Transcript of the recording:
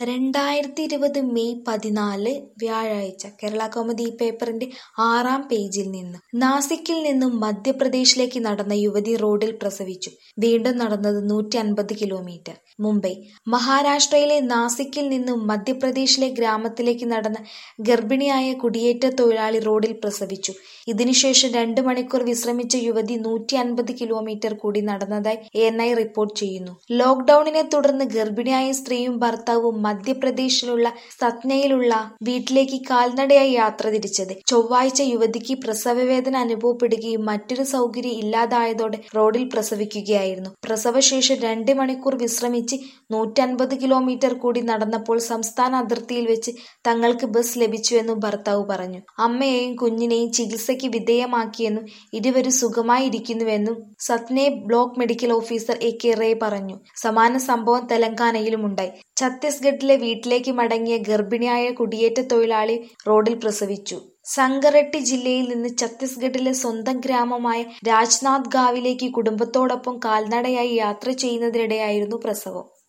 രണ്ടായിരത്തി ഇരുപത് മെയ് പതിനാല് വ്യാഴാഴ്ച കേരളകൗമുദി പേപ്പറിന്റെ ആറാം പേജിൽ നിന്ന് നാസിക്കിൽ നിന്നും മധ്യപ്രദേശിലേക്ക് നടന്ന യുവതി റോഡിൽ പ്രസവിച്ചു വീണ്ടും നടന്നത് നൂറ്റി അൻപത് കിലോമീറ്റർ മുംബൈ മഹാരാഷ്ട്രയിലെ നാസിക്കിൽ നിന്നും മധ്യപ്രദേശിലെ ഗ്രാമത്തിലേക്ക് നടന്ന ഗർഭിണിയായ കുടിയേറ്റ തൊഴിലാളി റോഡിൽ പ്രസവിച്ചു ഇതിനുശേഷം രണ്ട് മണിക്കൂർ വിശ്രമിച്ച യുവതി നൂറ്റി അൻപത് കിലോമീറ്റർ കൂടി നടന്നതായി എൻ ഐ റിപ്പോർട്ട് ചെയ്യുന്നു ലോക്ഡൌണിനെ തുടർന്ന് ഗർഭിണിയായ സ്ത്രീയും ഭർത്താവും മധ്യപ്രദേശിലുള്ള സത്നയിലുള്ള വീട്ടിലേക്ക് കാൽനടയായി യാത്ര തിരിച്ചത് ചൊവ്വാഴ്ച യുവതിക്ക് പ്രസവവേദന അനുഭവപ്പെടുകയും മറ്റൊരു സൗകര്യം ഇല്ലാതായതോടെ റോഡിൽ പ്രസവിക്കുകയായിരുന്നു പ്രസവശേഷം രണ്ട് മണിക്കൂർ വിശ്രമിച്ച് നൂറ്റൻപത് കിലോമീറ്റർ കൂടി നടന്നപ്പോൾ സംസ്ഥാന അതിർത്തിയിൽ വെച്ച് തങ്ങൾക്ക് ബസ് ലഭിച്ചുവെന്നും ഭർത്താവ് പറഞ്ഞു അമ്മയെയും കുഞ്ഞിനെയും ചികിത്സയ്ക്ക് വിധേയമാക്കിയെന്നും ഇരുവരും സുഖമായിരിക്കുന്നുവെന്നും സത്നെ block medical officer A K Ray പറഞ്ഞു സമാന സംഭവം തെലങ്കാനയിലുമുണ്ടായി ഛത്തീസ്ഗഡിലെ വീട്ടിലേക്ക് മടങ്ങിയ ഗർഭിണിയായ കുടിയേറ്റ തൊഴിലാളി റോഡിൽ പ്രസവിച്ചു സംഗറെട്ടി ജില്ലയിൽ നിന്ന് ഛത്തീസ്ഗഡിലെ സ്വന്തം ഗ്രാമമായ രാജ്നാഥ് ഗാവിലേക്ക് കുടുംബത്തോടൊപ്പം കാൽനടയായി യാത്ര ചെയ്യുന്നതിനിടെയായിരുന്നു പ്രസവം